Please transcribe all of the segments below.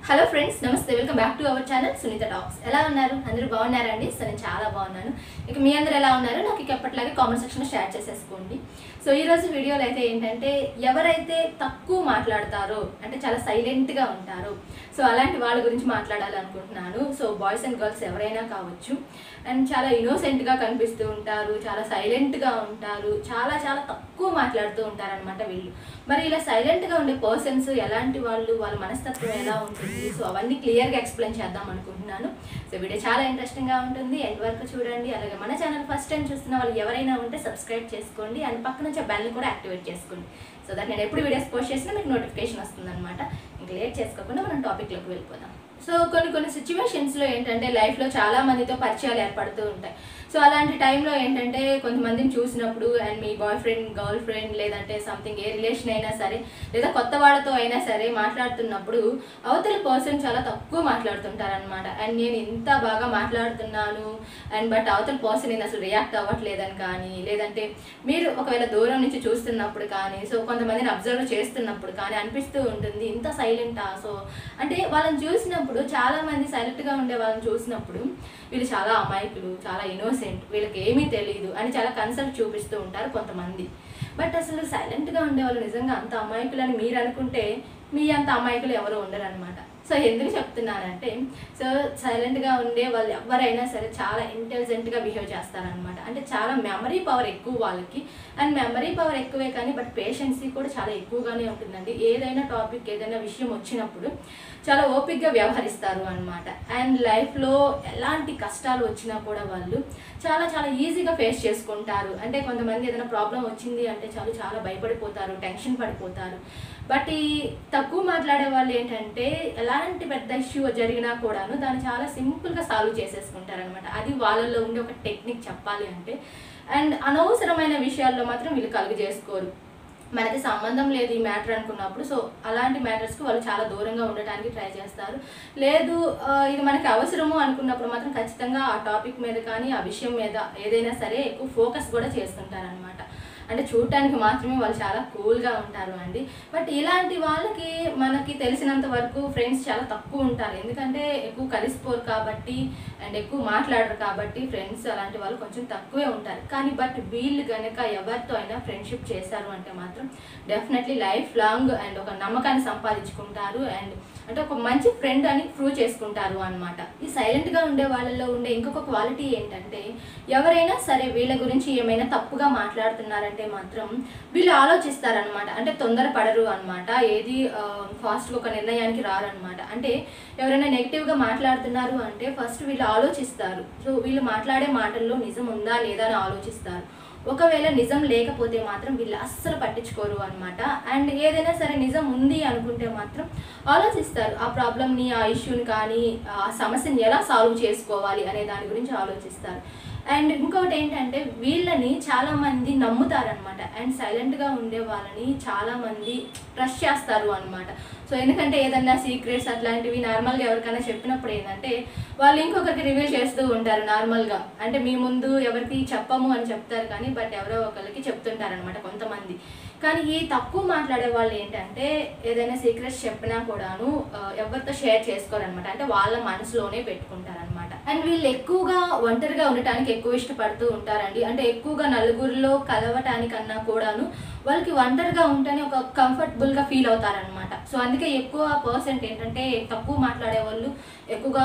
hello friends నమస్తే welcome back to our channel Sunitha talks ఎలా ఉన్నారు అందరూ బాగున్నారా అండి సో నేను చాలా బాగున్నాను ఇక మీ అందరూ ఎలా ఉన్నారు నాకు ఇక ఎప్పటిలాగే కామెంట్ సెక్షన్లో షేర్ చేసేసుకోండి సో ఈ రోజు వీడియోలో అయితే ఏంటంటే ఎవరైతే తక్కువ మాట్లాడతారో అంటే చాలా సైలెంట్గా ఉంటారో సో అలాంటి వాళ్ళ గురించి మాట్లాడాలనుకుంటున్నాను సో బాయ్స్ అండ్ గర్ల్స్ ఎవరైనా కావచ్చు అండ్ చాలా ఇన్నోసెంట్గా కనిపిస్తూ ఉంటారు చాలా సైలెంట్గా ఉంటారు చాలా చాలా తక్కువ మాట్లాడుతూ ఉంటారనమాట వీళ్ళు మరి ఇలా సైలెంట్గా ఉండే పర్సన్స్ ఎలాంటి వాళ్ళు వాళ్ళ మనస్తత్వం ఎలా ఉంటుంది సో అవన్నీ క్లియర్గా ఎక్స్ప్లెయిన్ చేద్దాం అనుకుంటున్నాను సో వీడియో చాలా ఇంట్రెస్టింగ్గా ఉంటుంది ఎండ్ వరకు చూడండి అలాగే మన ఛానల్ ఫస్ట్ టైం చూస్తున్న వాళ్ళు ఎవరైనా ఉంటే సబ్స్క్రైబ్ చేసుకోండి అండ్ పక్కన నుంచి బెల్ని కూడా యాక్టివేట్ చేసుకోండి సో దట్ నేను ఎప్పుడు వీడియోస్ పోస్ట్ చేసినా మీకు నోటిఫికేషన్ వస్తుంది అనమాట ఇంకా లేట్ చేసుకోకుండా మనం టాపిక్లోకి వెళ్ళిపోదాం సో కొన్ని కొన్ని సిచ్యువేషన్స్లో ఏంటంటే లైఫ్లో చాలా మందితో పరిచయాలు ఏర్పడుతూ ఉంటాయి సో అలాంటి టైంలో ఏంటంటే కొంతమందిని చూసినప్పుడు అండ్ మీ బాయ్ ఫ్రెండ్ గర్ల్ ఫ్రెండ్ లేదంటే సంథింగ్ ఏ రిలేషన్ అయినా సరే లేదా కొత్త వాళ్ళతో అయినా సరే మాట్లాడుతున్నప్పుడు అవతల పర్సన్ చాలా తక్కువ మాట్లాడుతుంటారనమాట అండ్ నేను ఇంత బాగా మాట్లాడుతున్నాను అండ్ బట్ అవతల పర్సన్ నేను అసలు రియాక్ట్ అవ్వట్లేదని కానీ లేదంటే మీరు ఒకవేళ దూరం నుంచి చూస్తున్నప్పుడు కానీ సో కొంతమందిని అబ్జర్వ్ చేస్తున్నప్పుడు కానీ అనిపిస్తూ ఉంటుంది ఇంత సైలెంటా సో అంటే వాళ్ళని చూసినప్పుడు చాలా మంది సైలెంట్గా ఉండే వాళ్ళని చూసినప్పుడు వీళ్ళు చాలా అమాయకులు చాలా ఇన్నోసెంట్ వీళ్ళకి ఏమీ తెలియదు అని చాలా కన్సర్ట్ చూపిస్తూ ఉంటారు కొంతమంది బట్ అసలు సైలెంట్గా ఉండేవాళ్ళు నిజంగా అంత అమాయకులు అని మీరు అనుకుంటే మీ అంత అమాయకులు ఎవరు ఉండరు అనమాట సో ఎందుకు చెప్తున్నానంటే సో సైలెంట్గా ఉండే వాళ్ళు ఎవరైనా సరే చాలా ఇంటెలిజెంట్గా బిహేవ్ చేస్తారనమాట అంటే చాలా మెమరీ పవర్ ఎక్కువ వాళ్ళకి అండ్ మెమరీ పవర్ ఎక్కువే కానీ బట్ పేషెన్సీ కూడా చాలా ఎక్కువగానే ఉంటుందండి ఏదైనా టాపిక్ ఏదైనా విషయం వచ్చినప్పుడు చాలా ఓపిక్గా వ్యవహరిస్తారు అనమాట అండ్ లైఫ్లో ఎలాంటి కష్టాలు వచ్చినా కూడా వాళ్ళు చాలా చాలా ఈజీగా ఫేస్ చేసుకుంటారు అంటే కొంతమంది ఏదైనా ప్రాబ్లం వచ్చింది అంటే చాలు చాలా భయపడిపోతారు టెన్షన్ పడిపోతారు బట్ ఈ తక్కువ మాట్లాడే వాళ్ళు ఏంటంటే ఎలాంటి పెద్ద ఇష్యూ జరిగినా కూడాను దాన్ని చాలా సింపుల్గా సాల్వ్ చేసేసుకుంటారు అనమాట అది వాళ్ళల్లో ఉండే ఒక టెక్నిక్ చెప్పాలి అంటే అండ్ అనవసరమైన విషయాల్లో మాత్రం వీళ్ళు కలుగు చేసుకోరు మనకి సంబంధం లేదు ఈ మ్యాటర్ అనుకున్నప్పుడు సో అలాంటి మ్యాటర్స్కి వాళ్ళు చాలా దూరంగా ఉండటానికి ట్రై చేస్తారు లేదు ఆ, ఇది మనకి అవసరము అనుకున్నప్పుడు మాత్రం ఖచ్చితంగా ఆ టాపిక్ మీద కానీ ఆ విషయం మీద ఏదైనా సరే ఎక్కువ ఫోకస్ కూడా చేస్తుంటారనమాట అంటే చూడటానికి మాత్రమే వాళ్ళు చాలా కూల్గా ఉంటారు అండి బట్ ఇలాంటి వాళ్ళకి మనకి తెలిసినంత వరకు ఫ్రెండ్స్ చాలా తక్కువ ఉంటారు ఎందుకంటే ఎక్కువ కలిసిపోరు కాబట్టి అండ్ ఎక్కువ మాట్లాడరు కాబట్టి ఫ్రెండ్స్ అలాంటి వాళ్ళు కొంచెం తక్కువే ఉంటారు కానీ బట్ వీళ్ళు కనుక ఎవరితో అయినా ఫ్రెండ్షిప్ చేశారు అంటే మాత్రం డెఫినెట్లీ లైఫ్ లాంగ్ అండ్ ఒక నమ్మకాన్ని సంపాదించుకుంటారు అండ్ అంటే ఒక మంచి ఫ్రెండ్ అని ప్రూవ్ చేసుకుంటారు అనమాట ఈ సైలెంట్గా ఉండే వాళ్ళలో ఉండే ఇంకొక క్వాలిటీ ఏంటంటే ఎవరైనా సరే వీళ్ళ గురించి ఏమైనా తప్పుగా మాట్లాడుతున్నారంటే మాత్రం వీళ్ళు ఆలోచిస్తారనమాట అంటే తొందరపడరు అనమాట ఏది ఫాస్ట్గా ఒక నిర్ణయానికి రారనమాట అంటే ఎవరైనా నెగిటివ్గా మాట్లాడుతున్నారు అంటే ఫస్ట్ వీళ్ళు ఆలోచిస్తారు సో వీళ్ళు మాట్లాడే మాటల్లో నిజం ఉందా లేదా అని ఆలోచిస్తారు ఒకవేళ నిజం లేకపోతే మాత్రం వీళ్ళు అస్సలు పట్టించుకోరు అనమాట అండ్ ఏదైనా సరే నిజం ఉంది అనుకుంటే మాత్రం ఆలోచిస్తారు ఆ ప్రాబ్లమ్ని ఆ ఇష్యూని కానీ ఆ సమస్యని ఎలా సాల్వ్ చేసుకోవాలి అనే దాని గురించి ఆలోచిస్తారు అండ్ ఇంకోటి ఏంటంటే వీళ్ళని చాలా మంది నమ్ముతారనమాట అండ్ సైలెంట్గా ఉండే వాళ్ళని చాలా మంది ట్రస్ట్ చేస్తారు అనమాట సో ఎందుకంటే ఏదన్నా సీక్రెట్స్ అట్లాంటివి నార్మల్గా ఎవరికైనా చెప్పినప్పుడు ఏంటంటే వాళ్ళు ఇంకొకరికి రివీల్ చేస్తూ ఉంటారు నార్మల్గా అంటే మీ ముందు ఎవరికి చెప్పము అని చెప్తారు కానీ బట్ ఎవరో ఒకరికి చెప్తుంటారనమాట కొంతమంది కానీ ఈ తక్కువ మాట్లాడే వాళ్ళు ఏంటంటే ఏదైనా సీక్రెట్స్ చెప్పినా కూడాను ఆ, ఎవరితో షేర్ చేసుకోరనమాట అంటే వాళ్ళ మనసులోనే పెట్టుకుంటారనమాట అండ్ వీళ్ళు ఎక్కువగా ఒంటరిగా ఉండటానికి ఎక్కువ ఇష్టపడుతూ ఉంటారండి అంటే ఎక్కువగా నలుగురిలో కలవటానికన్నా కూడాను వాళ్ళకి ఒంటరిగా ఉంటేనే ఒక కంఫర్టబుల్గా ఫీల్ అవుతారనమాట సో అందుకే ఎక్కువ పర్సెంట్ ఏంటంటే తక్కువ మాట్లాడే వాళ్ళు ఎక్కువగా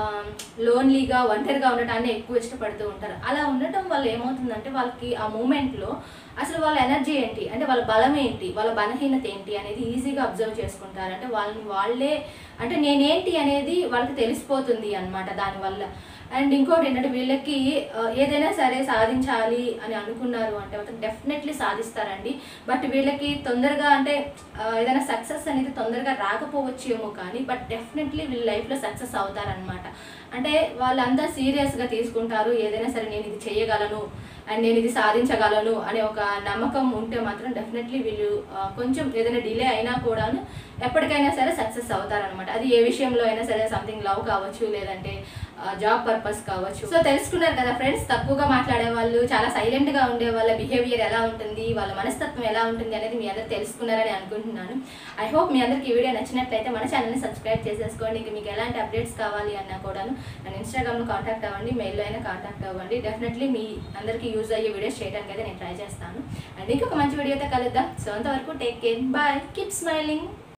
లోన్లీగా ఒంటరిగా ఉండటాన్ని ఎక్కువ ఇష్టపడుతూ ఉంటారు అలా ఉండటం వల్ల ఏమవుతుందంటే వాళ్ళకి ఆ మూమెంట్లో అసలు వాళ్ళ ఎనర్జీ ఏంటి అంటే వాళ్ళ బలం ఏంటి వాళ్ళ బలహీనత ఏంటి అనేది ఈజీగా అబ్జర్వ్ చేసుకుంటారు అంటే వాళ్ళని వాళ్ళే అంటే నేనేంటి అనేది వాళ్ళకి తెలిసిపోతుంది అనమాట దానివల్ల అండ్ ఇంకోటి ఏంటంటే వీళ్ళకి ఆ, ఏదైనా సరే సాధించాలి అని అనుకున్నారు అంటే మాత్రం డెఫినెట్లీ సాధిస్తారండి బట్ వీళ్ళకి తొందరగా అంటే ఆ, ఏదైనా సక్సెస్ అనేది తొందరగా రాకపోవచ్చేమో కానీ బట్ డెఫినెట్లీ వీళ్ళ లైఫ్లో సక్సెస్ అవుతారనమాట అంటే వాళ్ళందరూ సీరియస్గా తీసుకుంటారు ఏదైనా సరే నేను ఇది చేయగలను అండ్ నేను ఇది సాధించగలను అనే ఒక నమ్మకం ఉంటే మాత్రం డెఫినెట్లీ వీళ్ళు ఆ, కొంచెం ఏదైనా డిలే అయినా కూడాను ఎప్పటికైనా సరే సక్సెస్ అవుతారనమాట అది ఏ విషయంలో అయినా సరే సంథింగ్ లవ్ కావచ్చు లేదంటే జాబ్ పర్పస్ కావచ్చు సో తెలుసుకున్నారు కదా ఫ్రెండ్స్ తక్కువగా మాట్లాడే వాళ్ళు చాలా సైలెంట్ గా ఉండే వాళ్ళ బిహేవియర్ ఎలా ఉంటుంది వాళ్ళ మనస్తత్వం ఎలా ఉంటుంది అనేది మీ అందరు తెలుసుకున్నారని అనుకుంటున్నాను ఐ హోప్ మీ అందరికి ఈ వీడియో నచ్చినట్లయితే మన ఛానల్ని సబ్స్క్రైబ్ చేసేసుకోండి ఇంకా మీకు ఎలాంటి అప్డేట్స్ కావాలి అన్నా కూడాను నన్ను ఇన్స్టాగ్రామ్లో కాంటాక్ట్ అవ్వండి మెయిల్లో అయినా కాంటాక్ట్ అవ్వండి డెఫినెట్లీ మీ అందరికీ యూజ్ అయ్యే వీడియోస్ చేయడానికి అయితే నేను ట్రై చేస్తాను అండ్ ఇంకొక మంచి వీడియోతో కలుద్దాం సో అంతవరకు take care bye keep smiling